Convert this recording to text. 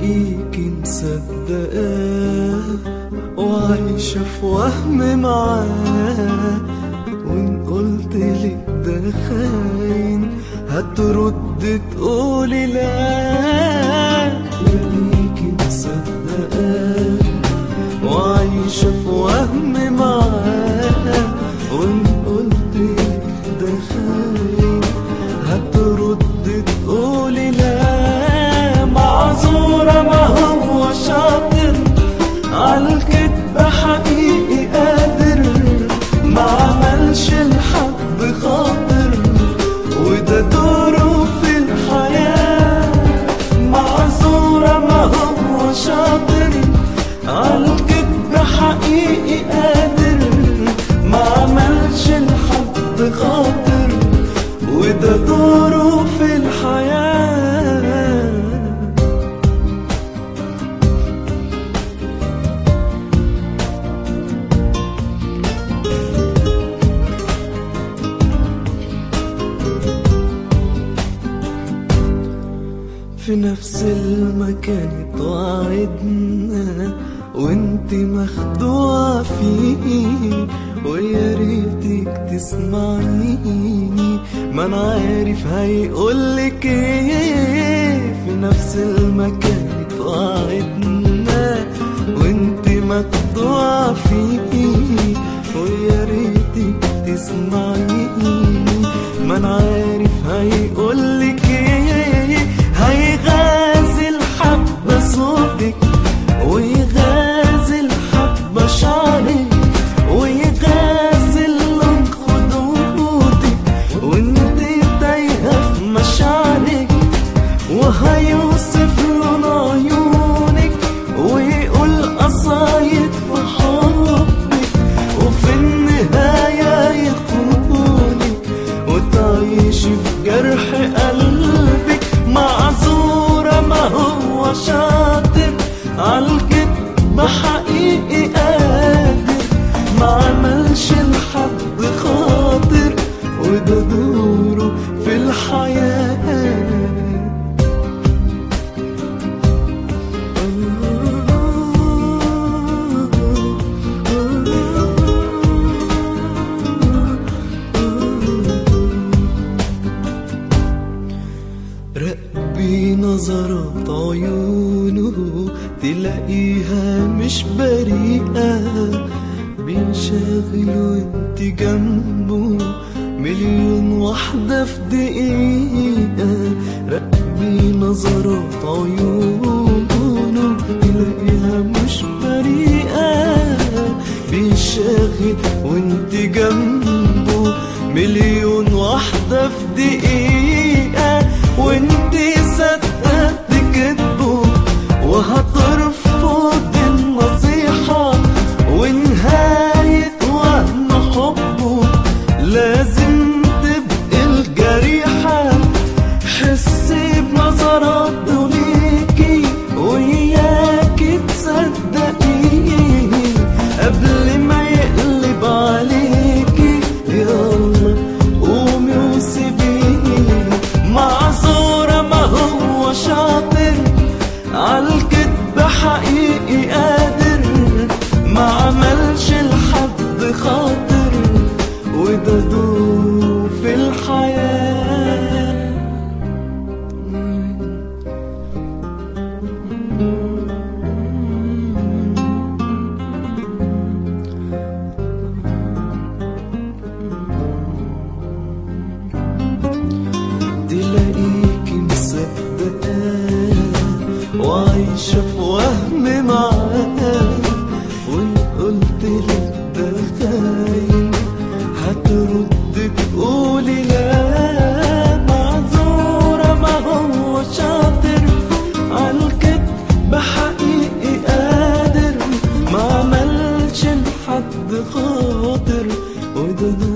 تلاقيكي مصدقاه وعايشة في وهم معاه وإن قلت لك ده خاين هترد تقولي لا تلاقيكي مصدقاه وعايشة في وهم معاه وإن قلت لك ده خاين هترد تقولي لا معذورة ما هو شاطر عالكدب حقيقي قادر ما عملش لحد خاطر وده دوره في الحياة معذورة ما هو شاطر عالكدب حقيقي قادر ما عملش لحد خاطر وده دوره في الحياة في نفس المكان اتوعدنا وانت مخدوعة فيه ويا ريتك تسمعيني ما انا عارف هيقولك ايه في نفس المكان اتوعدنا وانت مخدوعة فيه ويا ريتك تسمعيني ما انا عارف هيقولك ايه هيغازل حبة صوتك ويغازل حبة شعرك ويغازل لون خدودك وانت تايهة في مشاعرك وهيوصف لون عيونك ويقول قصايد في حبك وفي النهاية يخونك وتعيش في جرح قلبك معذورة ما هو شاطر عالكدب حقيقي قادر ما عملش لحد خاطر وده دوره في الحياة رقبي نظرات عيونه تلاقيها مش بريئة بينشغل وانت جنبه مليون واحدة في دقيقة رقبي نظرات عيونه تلاقيها مش بريئة بينشغل وانت جنبه مليون واحدة في دقيقة وانت صدقت كدبه وهترفض النصيحة ونهاية وهم حبه لازم تبقى الجريحة حسي بنظرات ليكي وياكي تصدقيني قبل ما يقلب عليكي يلا قومي وسيبيني معذورة ما هو شاطر عالكدب حقيقي قادر ما عملش لحد خاطر وده دور في الحياة تلاقيكي مصدقاه وعايشة في وهم معاه وإن قلت لك ده خاين هترد تقولي لا معذورة ما هو شاطر عالكدب حقيقي قادر ما عملش لحد خاطر وده